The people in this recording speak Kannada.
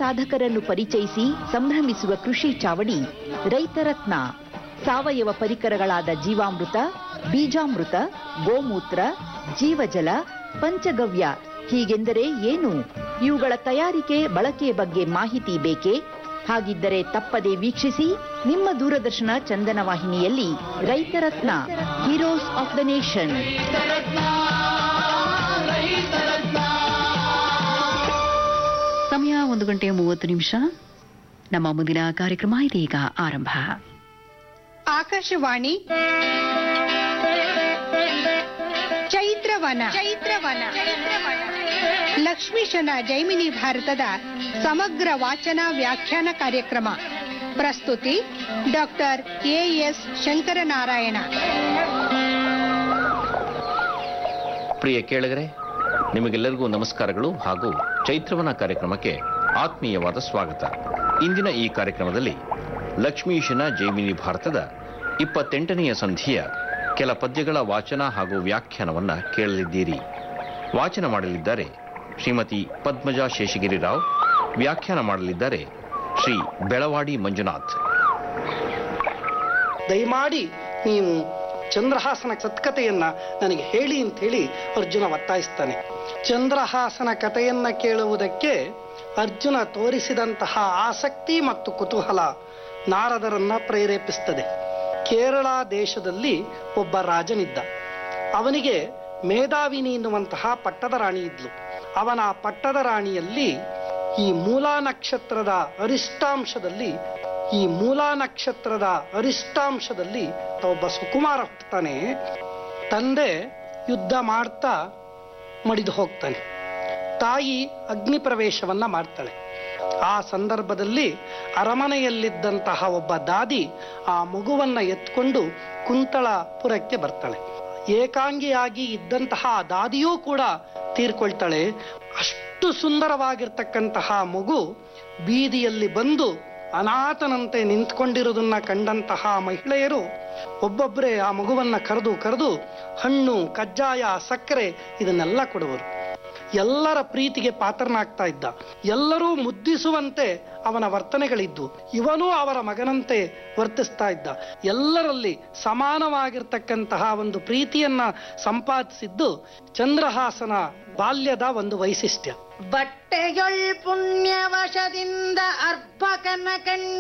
ಸಾಧಕರನ್ನು ಪರಿಚಯಿಸಿ ಸಂಭ್ರಮಿಸುವ ಕೃಷಿ ಚಾವಡಿ ರೈತರತ್ನ ಸಾವಯವ ಪರಿಕರಗಳಾದ ಜೀವಾಮೃತ ಬೀಜಾಮೃತ ಗೋಮೂತ್ರ ಜೀವಜಲ ಪಂಚಗವ್ಯ ಹೀಗೆಂದರೆ ಏನು ಇವುಗಳ ತಯಾರಿಕೆ ಬಳಕೆಯ ಬಗ್ಗೆ ಮಾಹಿತಿ ಬೇಕೇ ಹಾಗಿದ್ದರೆ ತಪ್ಪದೆ ವೀಕ್ಷಿಸಿ ನಿಮ್ಮ ದೂರದರ್ಶನ ಚಂದನ ವಾಹಿನಿಯಲ್ಲಿ ರೈತರತ್ನ ಹೀರೋಸ್ ಆಫ್ ದ ನೇಷನ್ ಸಮಯ ಒಂದು ಗಂಟೆ ಮೂವತ್ತು ನಿಮಿಷ ನಮ್ಮ ಮುಂದಿನ ಕಾರ್ಯಕ್ರಮ ಇದೀಗ ಆರಂಭ ಆಕಾಶವಾಣಿ ಚೈತ್ರವನ ಚೈತ್ರವನ ಲಕ್ಷ್ಮೀಶನ ಜೈಮಿನಿ ಭಾರತದ ಸಮಗ್ರ ವಾಚನ ವ್ಯಾಖ್ಯಾನ ಕಾರ್ಯಕ್ರಮ ಪ್ರಸ್ತುತಿ ಡಾಕ್ಟರ್ ಎಎಸ್ ಶಂಕರನಾರಾಯಣ ಪ್ರಿಯ ಕೇಳಗರೆ ನಿಮಗೆಲ್ಲರಿಗೂ ನಮಸ್ಕಾರಗಳು ಹಾಗೂ ಚೈತ್ರವನ ಕಾರ್ಯಕ್ರಮಕ್ಕೆ ಆತ್ಮೀಯವಾದ ಸ್ವಾಗತ ಇಂದಿನ ಈ ಕಾರ್ಯಕ್ರಮದಲ್ಲಿ ಲಕ್ಷ್ಮೀಶನ ಜೈಮಿನಿ ಭಾರತದ ಇಪ್ಪತ್ತೆಂಟನೆಯ ಸಂಧಿಯ ಕೆಲ ಪದ್ಯಗಳ ವಾಚನ ಹಾಗೂ ವ್ಯಾಖ್ಯಾನವನ್ನ ಕೇಳಲಿದ್ದೀರಿ ವಾಚನ ಮಾಡಲಿದ್ದಾರೆ ಶ್ರೀಮತಿ ಪದ್ಮಜಾ ಶೇಷಗಿರಿ ರಾವ್ ವ್ಯಾಖ್ಯಾನ ಮಾಡಲಿದ್ದಾರೆ ಶ್ರೀ ಬೆಳವಾಡಿ ಮಂಜುನಾಥ್ ದಯಮಾಡಿ ನೀವು ಚಂದ್ರಹಾಸನ ಸತ್ಕತೆಯನ್ನ ನನಗೆ ಹೇಳಿ ಅಂತ ಹೇಳಿ ಅರ್ಜುನ ಒತ್ತಾಯಿಸ್ತಾನೆ ಚಂದ್ರಹಾಸನ ಕಥೆಯನ್ನ ಕೇಳುವುದಕ್ಕೆ ಅರ್ಜುನ ತೋರಿಸಿದಂತಹ ಆಸಕ್ತಿ ಮತ್ತು ಕುತೂಹಲ ನಾರದರನ್ನ ಪ್ರೇರೇಪಿಸ್ತದೆ ಕೇರಳ ದೇಶದಲ್ಲಿ ಒಬ್ಬ ರಾಜನಿದ್ದ ಅವನಿಗೆ ಮೇಧಾವಿನಿ ಎನ್ನುವಂತಹ ಪಟ್ಟದ ರಾಣಿ ಇದ್ಲು ಅವನ ಪಟ್ಟದ ರಾಣಿಯಲ್ಲಿ ಈ ಮೂಲಾ ನಕ್ಷತ್ರದ ಅರಿಷ್ಟಾಂಶದಲ್ಲಿ ಈ ಮೂಲಾ ನಕ್ಷತ್ರದ ಅರಿಷ್ಟಾಂಶದಲ್ಲಿ ಒಬ್ಬ ಸುಕುಮಾರ ಹುಟ್ಟುತ್ತಾನೆ ತಂದೆ ಯುದ್ಧ ಮಾಡ್ತಾ ಮಡಿದು ಹೋಗ್ತಾನೆ ತಾಯಿ ಅಗ್ನಿ ಪ್ರವೇಶವನ್ನ ಮಾಡ್ತಾಳೆ ಆ ಸಂದರ್ಭದಲ್ಲಿ ಅರಮನೆಯಲ್ಲಿದ್ದಂತಹ ಒಬ್ಬ ದಾದಿ ಆ ಮಗುವನ್ನ ಎತ್ಕೊಂಡು ಕುಂತಳಪುರಕ್ಕೆ ಬರ್ತಾಳೆ ಏಕಾಂಗಿಯಾಗಿ ಇದ್ದಂತಹ ಆ ದಾದಿಯೂ ಕೂಡ ತೀರ್ಕೊಳ್ತಾಳೆ ಅಷ್ಟು ಸುಂದರವಾಗಿರ್ತಕ್ಕಂತಹ ಮಗು ಬೀದಿಯಲ್ಲಿ ಬಂದು ಅನಾಥನಂತೆ ನಿಂತ್ಕೊಂಡಿರೋದನ್ನ ಕಂಡಂತಹ ಮಹಿಳೆಯರು ಒಬ್ಬೊಬ್ಬರೇ ಆ ಮಗುವನ್ನ ಕರೆದು ಕರೆದು ಹಣ್ಣು ಕಜ್ಜಾಯ ಸಕ್ಕರೆ ಇದನ್ನೆಲ್ಲ ಕೊಡುವರು ಎಲ್ಲರ ಪ್ರೀತಿಗೆ ಪಾತ್ರನಾಗ್ತಾ ಇದ್ದ ಎಲ್ಲರೂ ಮುದ್ದಿಸುವಂತೆ ಅವನ ವರ್ತನೆಗಳಿದ್ದು ಇವನೂ ಅವರ ಮಗನಂತೆ ವರ್ತಿಸ್ತಾ ಇದ್ದ ಎಲ್ಲರಲ್ಲಿ ಸಮಾನವಾಗಿರ್ತಕ್ಕಂತಹ ಒಂದು ಪ್ರೀತಿಯನ್ನ ಸಂಪಾದಿಸಿದ್ದು ಚಂದ್ರಹಾಸನ ಬಾಲ್ಯದ ಒಂದು ವೈಶಿಷ್ಟ್ಯ ಬಟ್ಟೆಯೊಳ್ ಪುಣ್ಯವಶದಿಂದ ಅರ್ಭಕನ ಕಂಡ